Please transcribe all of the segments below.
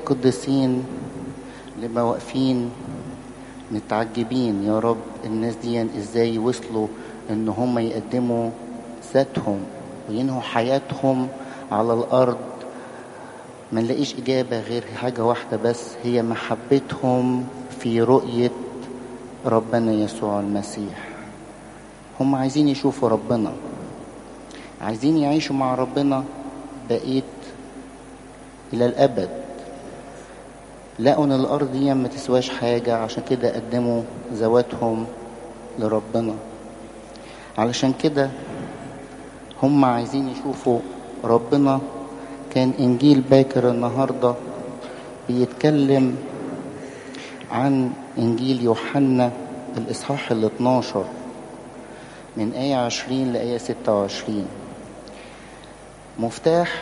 القديسين لما واقفين متعجبين يا رب الناس دي ازاي وصلوا ان هم يقدموا ذاتهم وينهوا حياتهم على الارض ما نلاقيش اجابه غير حاجه واحده بس هي محبتهم في رؤيه ربنا يسوع المسيح هم عايزين يشوفوا ربنا عايزين يعيشوا مع ربنا بقيت الى الابد لقوا ان الارض دي ما تسواش حاجه عشان كده قدموا ذواتهم لربنا علشان كده هم عايزين يشوفوا ربنا كان انجيل باكر النهارده بيتكلم عن انجيل يوحنا الاصحاح ال 12 من آية 20 لآية 26 مفتاح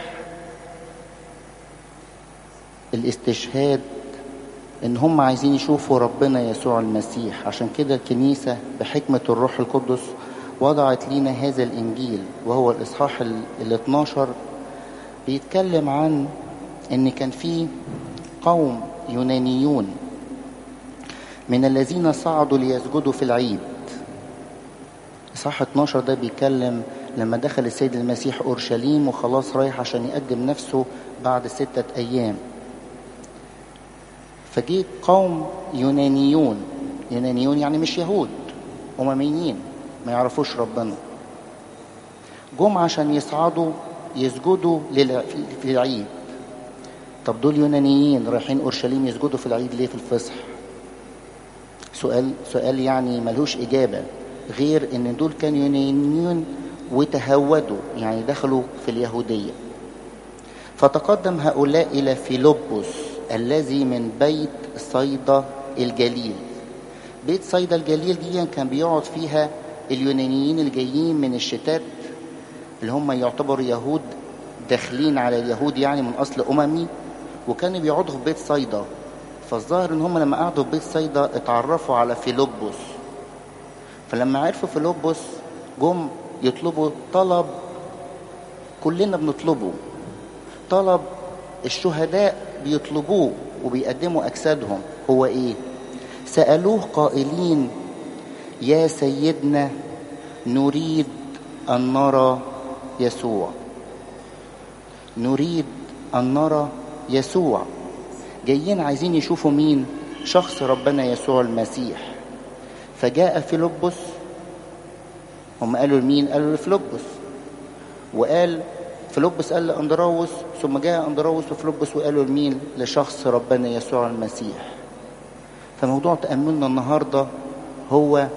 الاستشهاد ان هم عايزين يشوفوا ربنا يسوع المسيح عشان كده الكنيسة بحكمة الروح القدس وضعت لنا هذا الانجيل وهو الاصحاح ال 12 بيتكلم عن ان كان في قوم يونانيون من الذين صعدوا ليسجدوا في العيد اصحاح 12 ده بيتكلم لما دخل السيد المسيح اورشليم وخلاص رايح عشان يقدم نفسه بعد ستة ايام فجه قوم يونانيون يونانيون يعني مش يهود أمميين ما يعرفوش ربنا جم عشان يصعدوا يسجدوا في العيد طب دول يونانيين رايحين اورشليم يسجدوا في العيد ليه في الفصح سؤال سؤال يعني ملوش اجابه غير ان دول كانوا يونانيون وتهودوا يعني دخلوا في اليهوديه فتقدم هؤلاء الى فيلبس الذي من بيت صيدا الجليل بيت صيدا الجليل دي كان بيقعد فيها اليونانيين الجايين من الشتات اللي هم يعتبروا يهود داخلين على اليهود يعني من اصل اممي وكانوا بيقعدوا في بيت صيدا فالظاهر ان هم لما قعدوا في بيت صيدا اتعرفوا على فيلبس فلما عرفوا فيلبس جم يطلبوا طلب كلنا بنطلبه طلب الشهداء بيطلبوه وبيقدموا اجسادهم هو ايه سالوه قائلين يا سيدنا نريد ان نرى يسوع نريد ان نرى يسوع جايين عايزين يشوفوا مين شخص ربنا يسوع المسيح فجاء فيلبس هم قالوا لمين قالوا لفيلبس وقال فيلبس قال لاندراوس ثم جاء اندراوس وفيلبس وقالوا لمين لشخص ربنا يسوع المسيح فموضوع تاملنا النهارده هو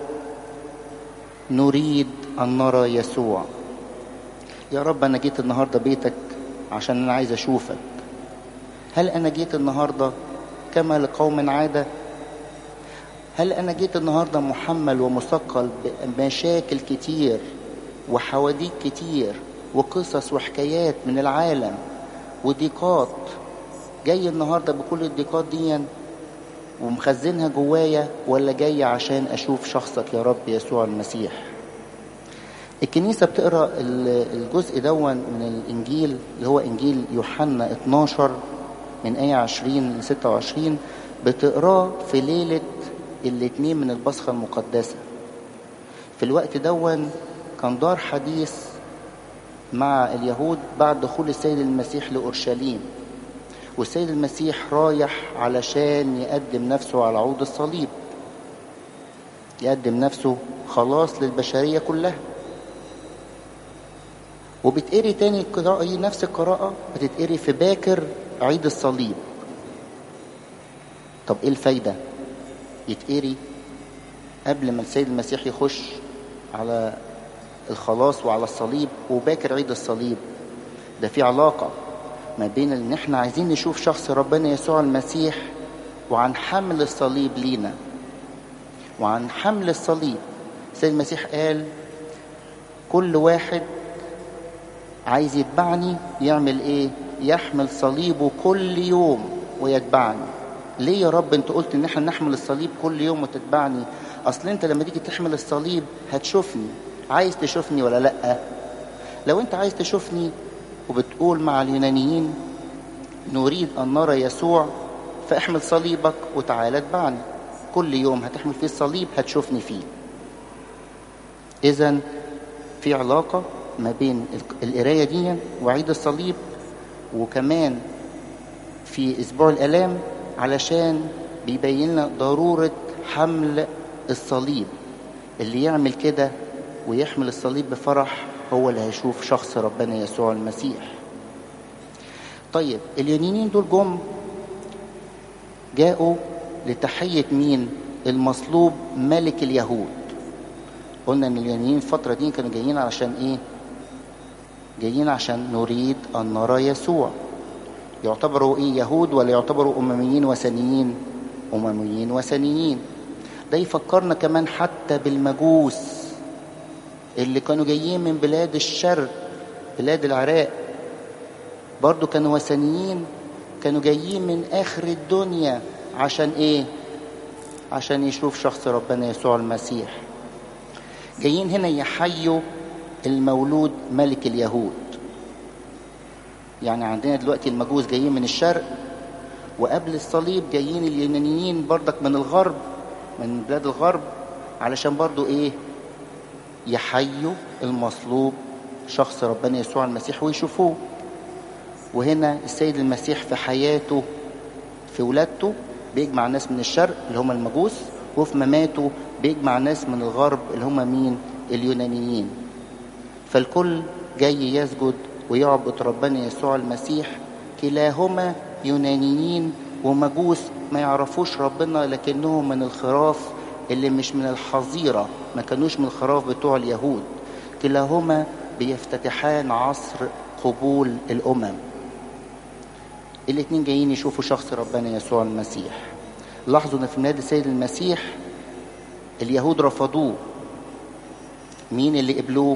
نريد ان نرى يسوع يا رب انا جيت النهارده بيتك عشان انا عايز اشوفك هل انا جيت النهارده كما لقوم عاده هل انا جيت النهارده محمل ومثقل بمشاكل كتير وحواديت كتير وقصص وحكايات من العالم وضيقات جاي النهارده بكل الضيقات دي ومخزنها جوايا ولا جاي عشان اشوف شخصك يا رب يسوع المسيح الكنيسه بتقرا الجزء دون من الانجيل اللي هو انجيل يوحنا 12 من ايه 20 ل 26 بتقراه في ليله الاثنين من البصخه المقدسه في الوقت دون كان دار حديث مع اليهود بعد دخول السيد المسيح لأورشليم والسيد المسيح رايح علشان يقدم نفسه على عود الصليب يقدم نفسه خلاص للبشرية كلها وبتقري تاني القراءة نفس القراءة بتتقري في باكر عيد الصليب طب ايه الفايدة يتقري قبل ما السيد المسيح يخش على الخلاص وعلى الصليب وباكر عيد الصليب ده في علاقة ما بين ان احنا عايزين نشوف شخص ربنا يسوع المسيح وعن حمل الصليب لينا وعن حمل الصليب السيد المسيح قال كل واحد عايز يتبعني يعمل ايه يحمل صليبه كل يوم ويتبعني ليه يا رب انت قلت ان احنا نحمل الصليب كل يوم وتتبعني اصل انت لما تيجي تحمل الصليب هتشوفني عايز تشوفني ولا لا لو انت عايز تشوفني وبتقول مع اليونانيين نريد أن نرى يسوع فاحمل صليبك وتعالى اتبعني كل يوم هتحمل فيه الصليب هتشوفني فيه إذا في علاقة ما بين القراية دي وعيد الصليب وكمان في أسبوع الآلام علشان بيبين لنا ضرورة حمل الصليب اللي يعمل كده ويحمل الصليب بفرح هو اللي هيشوف شخص ربنا يسوع المسيح طيب اليونانيين دول جم جاءوا لتحية مين المصلوب ملك اليهود قلنا ان اليونانيين الفترة دي كانوا جايين علشان ايه جايين عشان نريد ان نرى يسوع يعتبروا ايه يهود ولا يعتبروا امميين وثنيين امميين وثنيين ده يفكرنا كمان حتى بالمجوس اللي كانوا جايين من بلاد الشرق بلاد العراق برضو كانوا وثنيين كانوا جايين من اخر الدنيا عشان ايه عشان يشوف شخص ربنا يسوع المسيح جايين هنا يحيوا المولود ملك اليهود يعني عندنا دلوقتي المجوس جايين من الشرق وقبل الصليب جايين اليونانيين بردك من الغرب من بلاد الغرب علشان برضو ايه يحيوا المصلوب شخص ربنا يسوع المسيح ويشوفوه وهنا السيد المسيح في حياته في ولادته بيجمع ناس من الشرق اللي هم المجوس وفي مماته بيجمع ناس من الغرب اللي هم مين اليونانيين فالكل جاي يسجد ويعبد ربنا يسوع المسيح كلاهما يونانيين ومجوس ما يعرفوش ربنا لكنهم من الخراف اللي مش من الحظيرة ما كانوش من الخراف بتوع اليهود كلاهما بيفتتحان عصر قبول الأمم الاتنين جايين يشوفوا شخص ربنا يسوع المسيح لاحظوا ان في ميلاد السيد المسيح اليهود رفضوه مين اللي قبلوه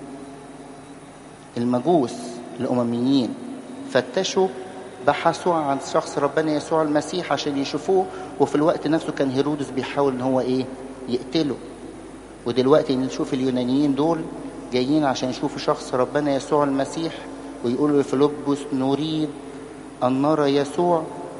المجوس الأمميين فتشوا بحثوا عن شخص ربنا يسوع المسيح عشان يشوفوه وفي الوقت نفسه كان هيرودس بيحاول ان هو ايه يقتله ودلوقتي نشوف اليونانيين دول جايين عشان يشوفوا شخص ربنا يسوع المسيح ويقولوا لفيلبس نريد أن نرى يسوع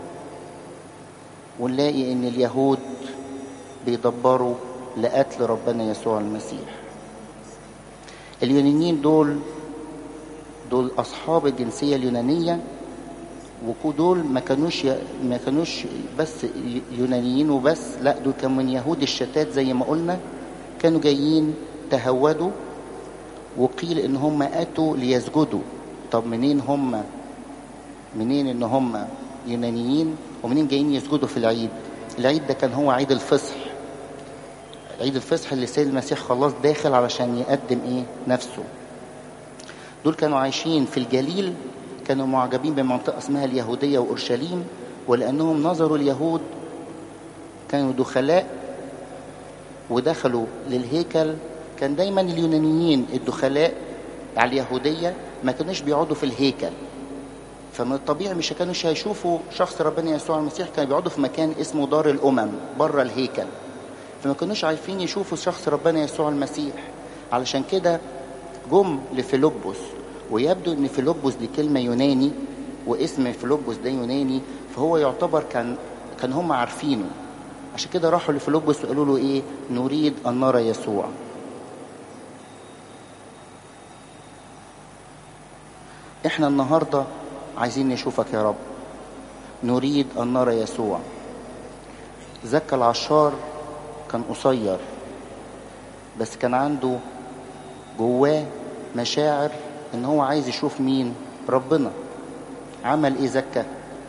ونلاقي ان اليهود بيدبروا لقتل ربنا يسوع المسيح اليونانيين دول دول اصحاب الجنسيه اليونانيه ودول ما كانوش ما كانوش بس يونانيين وبس لا دول كانوا من يهود الشتات زي ما قلنا كانوا جايين تهودوا وقيل ان هم اتوا ليسجدوا طب منين هم منين ان هم يونانيين ومنين جايين يسجدوا في العيد العيد ده كان هو عيد الفصح عيد الفصح اللي السيد المسيح خلاص داخل علشان يقدم ايه نفسه دول كانوا عايشين في الجليل كانوا معجبين بمنطقة اسمها اليهودية وأورشليم ولأنهم نظروا اليهود كانوا دخلاء ودخلوا للهيكل كان دايما اليونانيين الدخلاء على اليهودية ما كانوش بيقعدوا في الهيكل فمن الطبيعي مش كانوش هيشوفوا شخص ربنا يسوع المسيح كانوا بيقعدوا في مكان اسمه دار الأمم بره الهيكل فما كانوش عارفين يشوفوا شخص ربنا يسوع المسيح علشان كده جم لفيلبس ويبدو ان فيلبس دي كلمه يوناني واسم فيلبس ده يوناني فهو يعتبر كان كان هم عارفينه عشان كده راحوا لفيلبس وقالوا له ايه نريد ان نرى يسوع احنا النهارده عايزين نشوفك يا رب نريد ان نرى يسوع زكى العشار كان قصير بس كان عنده جواه مشاعر ان هو عايز يشوف مين ربنا عمل ايه زكى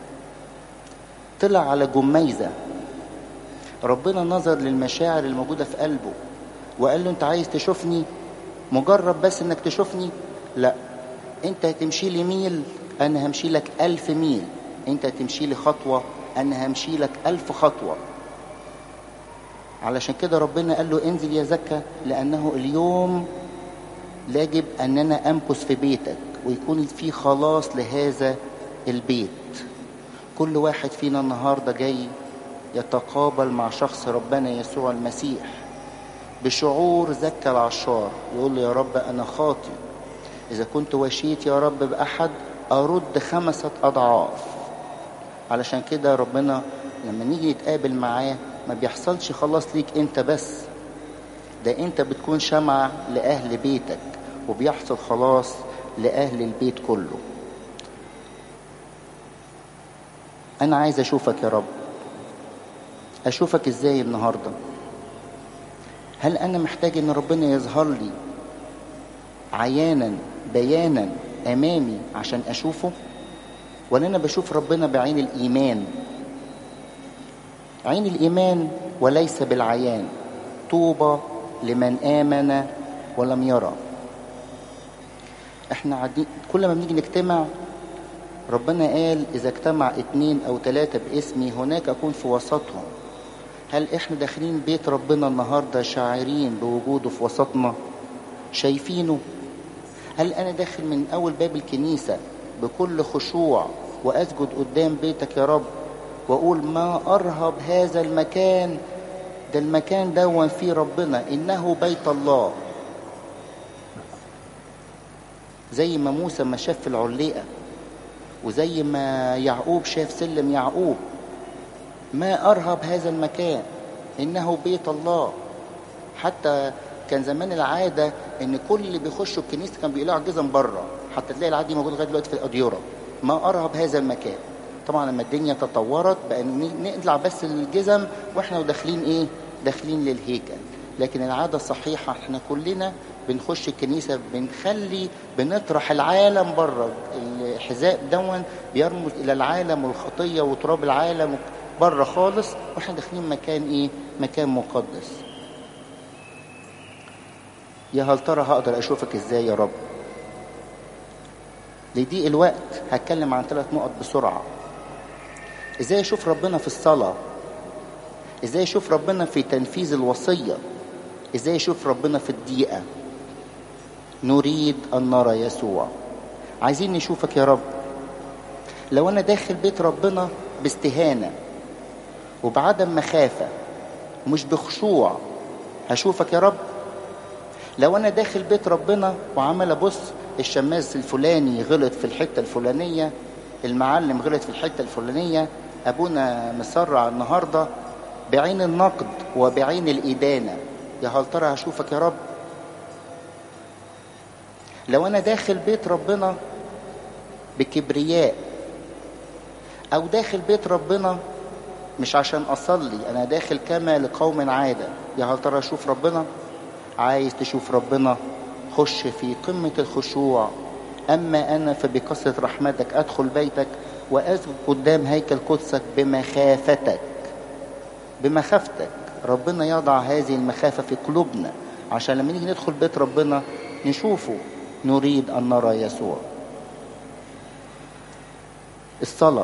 طلع على جميزه ربنا نظر للمشاعر الموجوده في قلبه وقال له انت عايز تشوفني مجرد بس انك تشوفني لا انت هتمشي لي ميل انا همشي لك الف ميل انت هتمشي لي خطوه انا همشي لك الف خطوه علشان كده ربنا قال له انزل يا زكا لانه اليوم يجب أننا أمكث في بيتك ويكون في خلاص لهذا البيت كل واحد فينا النهاردة جاي يتقابل مع شخص ربنا يسوع المسيح بشعور زكى العشار يقول له يا رب أنا خاطي إذا كنت وشيت يا رب بأحد أرد خمسة أضعاف علشان كده ربنا لما نيجي نتقابل معاه ما بيحصلش خلاص ليك انت بس ده انت بتكون شمعة لأهل بيتك وبيحصل خلاص لأهل البيت كله أنا عايز أشوفك يا رب أشوفك إزاي النهاردة هل أنا محتاج إن ربنا يظهر لي عيانا بيانا أمامي عشان أشوفه ولا أنا بشوف ربنا بعين الإيمان عين الإيمان وليس بالعيان طوبى لمن آمن ولم يرى احنا عادين كل ما بنيجي نجتمع ربنا قال إذا اجتمع اتنين أو تلاتة باسمي هناك أكون في وسطهم هل احنا داخلين بيت ربنا النهاردة شاعرين بوجوده في وسطنا شايفينه هل أنا داخل من أول باب الكنيسة بكل خشوع وأسجد قدام بيتك يا رب وأقول ما أرهب هذا المكان ده المكان دون فيه ربنا إنه بيت الله زي ما موسى ما شاف في العليقة وزي ما يعقوب شاف سلم يعقوب ما أرهب هذا المكان إنه بيت الله حتى كان زمان العادة إن كل اللي بيخشوا الكنيسة كان بيقلعوا الجزم بره حتى تلاقي العادة دي موجودة لغاية دلوقتي في الأديرة ما أرهب هذا المكان طبعا لما الدنيا تطورت بقى نقلع بس الجزم واحنا داخلين ايه داخلين للهيكل لكن العادة الصحيحة احنا كلنا بنخش الكنيسة بنخلي بنطرح العالم بره الحذاء دون بيرمز إلى العالم والخطية وتراب العالم بره خالص واحنا داخلين مكان ايه مكان مقدس يا هل ترى هقدر اشوفك ازاي يا رب لضيق الوقت هتكلم عن ثلاث نقط بسرعة ازاي اشوف ربنا في الصلاة ازاي اشوف ربنا في تنفيذ الوصية ازاي اشوف ربنا في الدقيقة نريد ان نرى يسوع عايزين نشوفك يا رب لو انا داخل بيت ربنا باستهانة وبعدم مخافة مش بخشوع هشوفك يا رب لو انا داخل بيت ربنا وعمال ابص الشماس الفلاني غلط في الحتة الفلانية المعلم غلط في الحتة الفلانية ابونا مسرع النهاردة بعين النقد وبعين الإدانة يا هل ترى هشوفك يا رب لو أنا داخل بيت ربنا بكبرياء أو داخل بيت ربنا مش عشان أصلي أنا داخل كما لقوم عادة يا هل ترى أشوف ربنا عايز تشوف ربنا خش في قمة الخشوع أما أنا فبكثرة رحمتك أدخل بيتك وأسجد قدام هيكل قدسك بمخافتك بمخافتك ربنا يضع هذه المخافة في قلوبنا عشان لما نيجي ندخل بيت ربنا نشوفه نريد أن نرى يسوع الصلاة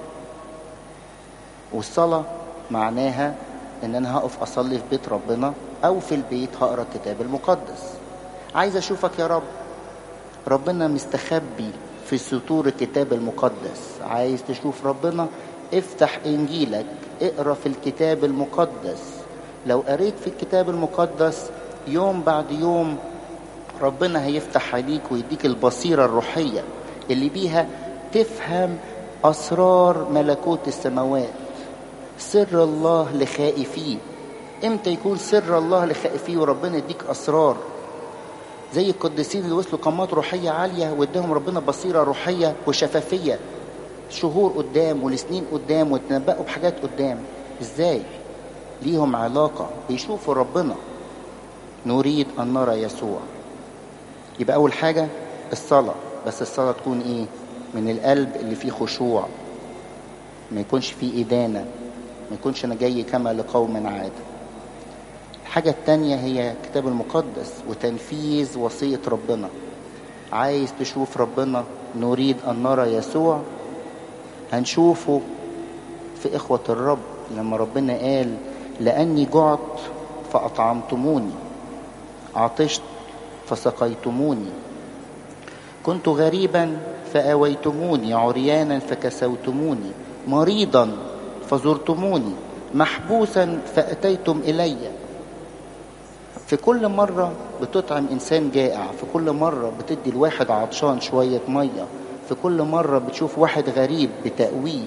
والصلاة معناها ان انا هقف اصلي في بيت ربنا او في البيت هقرا الكتاب المقدس عايز اشوفك يا رب ربنا مستخبي في سطور الكتاب المقدس عايز تشوف ربنا افتح انجيلك اقرا في الكتاب المقدس لو قريت في الكتاب المقدس يوم بعد يوم ربنا هيفتح عليك ويديك البصيرة الروحية اللي بيها تفهم أسرار ملكوت السماوات سر الله لخائفيه امتى يكون سر الله لخائفيه وربنا يديك أسرار زي القديسين اللي وصلوا قامات روحية عالية واداهم ربنا بصيرة روحية وشفافية شهور قدام ولسنين قدام وتنبأوا بحاجات قدام ازاي ليهم علاقة بيشوفوا ربنا نريد أن نرى يسوع يبقى أول حاجة الصلاة بس الصلاة تكون إيه من القلب اللي فيه خشوع ما يكونش فيه إدانة ما يكونش أنا جاي كما لقوم عاد الحاجة التانية هي الكتاب المقدس وتنفيذ وصية ربنا عايز تشوف ربنا نريد أن نرى يسوع هنشوفه في إخوة الرب لما ربنا قال لأني جعت فأطعمتموني عطشت فسقيتموني كنت غريبا فآويتموني عريانا فكسوتموني مريضا فزرتموني محبوسا فأتيتم إلي في كل مرة بتطعم إنسان جائع في كل مرة بتدي الواحد عطشان شوية مية في كل مرة بتشوف واحد غريب بتأويه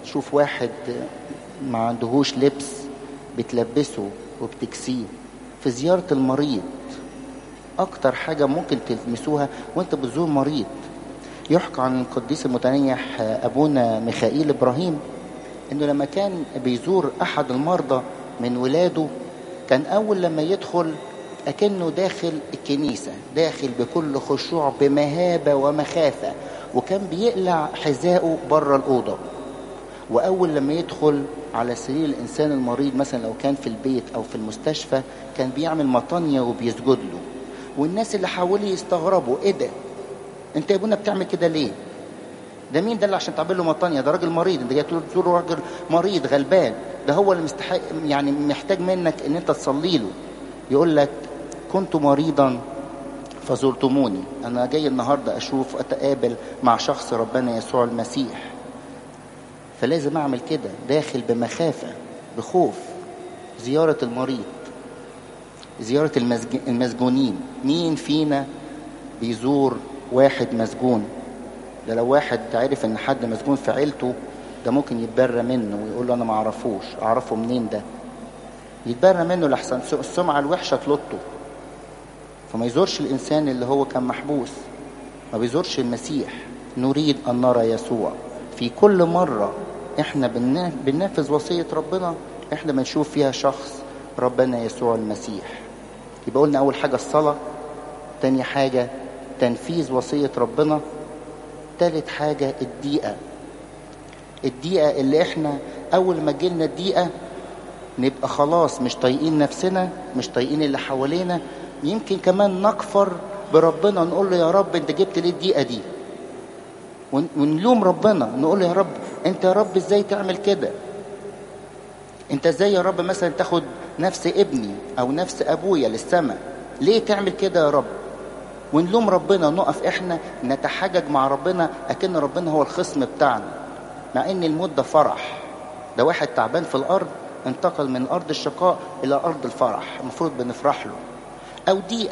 تشوف واحد ما عندهوش لبس بتلبسه وبتكسيه في زيارة المريض أكتر حاجة ممكن تلمسوها وأنت بتزور مريض يحكى عن القديس المتنيح أبونا ميخائيل إبراهيم إنه لما كان بيزور أحد المرضى من ولاده كان أول لما يدخل أكنه داخل الكنيسة داخل بكل خشوع بمهابة ومخافة وكان بيقلع حذائه بره الأوضة وأول لما يدخل على سرير الإنسان المريض مثلا لو كان في البيت أو في المستشفى كان بيعمل مطانية وبيسجد له والناس اللي حواليه يستغربوا إيه ده؟ أنت يا ابونا بتعمل كده ليه؟ ده مين ده اللي عشان تعمل له مطانية ده راجل مريض انت جاي تزور راجل مريض غلبان ده هو اللي مستحق يعني محتاج منك ان انت تصلي له يقول لك كنت مريضا فزرتموني انا جاي النهارده اشوف اتقابل مع شخص ربنا يسوع المسيح فلازم اعمل كده داخل بمخافه بخوف زياره المريض زياره المسج... المسجونين مين فينا بيزور واحد مسجون ده لو واحد عرف ان حد مسجون في عيلته ده ممكن يتبرى منه ويقول له انا ما اعرفوش اعرفه منين ده يتبرى منه لحسن السمعه الوحشه تلطه فما يزورش الانسان اللي هو كان محبوس ما بيزورش المسيح نريد ان نرى يسوع في كل مره احنا بننفذ وصيه ربنا احنا بنشوف فيها شخص ربنا يسوع المسيح يبقى قلنا اول حاجه الصلاه تاني حاجه تنفيذ وصيه ربنا تالت حاجة الدقيقة الدقيقة اللي احنا أول ما جيلنا الدقيقة نبقى خلاص مش طايقين نفسنا مش طايقين اللي حوالينا يمكن كمان نكفر بربنا نقول له يا رب انت جبت ليه الدقيقة دي ونلوم ربنا نقول له يا رب انت يا رب ازاي تعمل كده انت ازاي يا رب مثلا تاخد نفس ابني او نفس ابويا للسماء ليه تعمل كده يا رب ونلوم ربنا نقف احنا نتحجج مع ربنا اكن ربنا هو الخصم بتاعنا مع ان الموت ده فرح ده واحد تعبان في الارض انتقل من ارض الشقاء الى ارض الفرح المفروض بنفرح له او دقيقه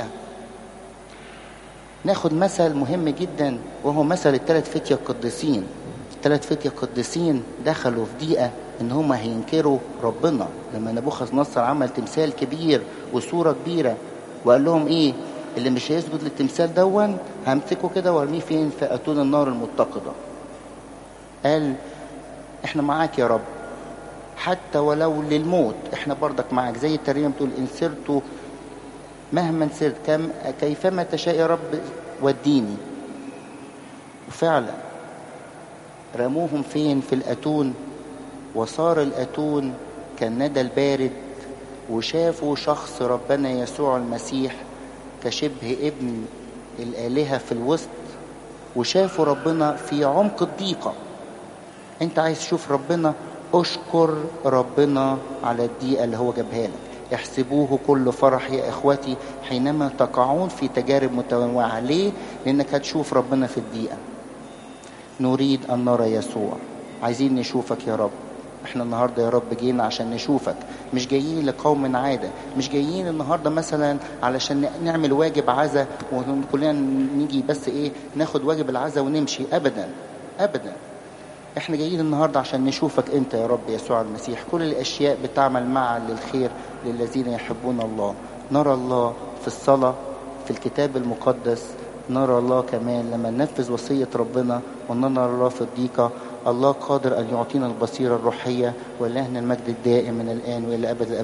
ناخد مثل مهم جدا وهو مثل الثلاث فتية القديسين الثلاث فتية القديسين دخلوا في دقيقة ان هم هينكروا ربنا لما نبوخذ نصر عمل تمثال كبير وصورة كبيرة وقال لهم ايه اللي مش هيسجد للتمثال دون همسكه كده وارميه فين في اتون النار المتقده قال احنا معاك يا رب حتى ولو للموت احنا برضك معاك زي الترنيمه بتقول ان سرت مهما سرت كم كيفما تشاء يا رب وديني وفعلا رموهم فين في الاتون وصار الاتون كالندى البارد وشافوا شخص ربنا يسوع المسيح كشبه ابن الآلهة في الوسط وشافوا ربنا في عمق الضيقة انت عايز تشوف ربنا اشكر ربنا على الضيقة اللي هو جابها لك احسبوه كل فرح يا اخوتي حينما تقعون في تجارب متنوعة ليه؟ لانك هتشوف ربنا في الضيقة نريد ان نرى يسوع عايزين نشوفك يا رب احنا النهارده يا رب جينا عشان نشوفك مش جايين لقوم عادة مش جايين النهارده مثلا علشان نعمل واجب عزا وكلنا نيجي بس ايه ناخد واجب العزا ونمشي ابدا ابدا احنا جايين النهارده عشان نشوفك انت يا رب يسوع المسيح كل الاشياء بتعمل معا للخير للذين يحبون الله نرى الله في الصلاه في الكتاب المقدس نرى الله كمان لما ننفذ وصيه ربنا ونرى الله في الضيقه الله قادر أن يعطينا البصيرة الروحية ولهنا المجد الدائم من الآن وإلى أبد الأبد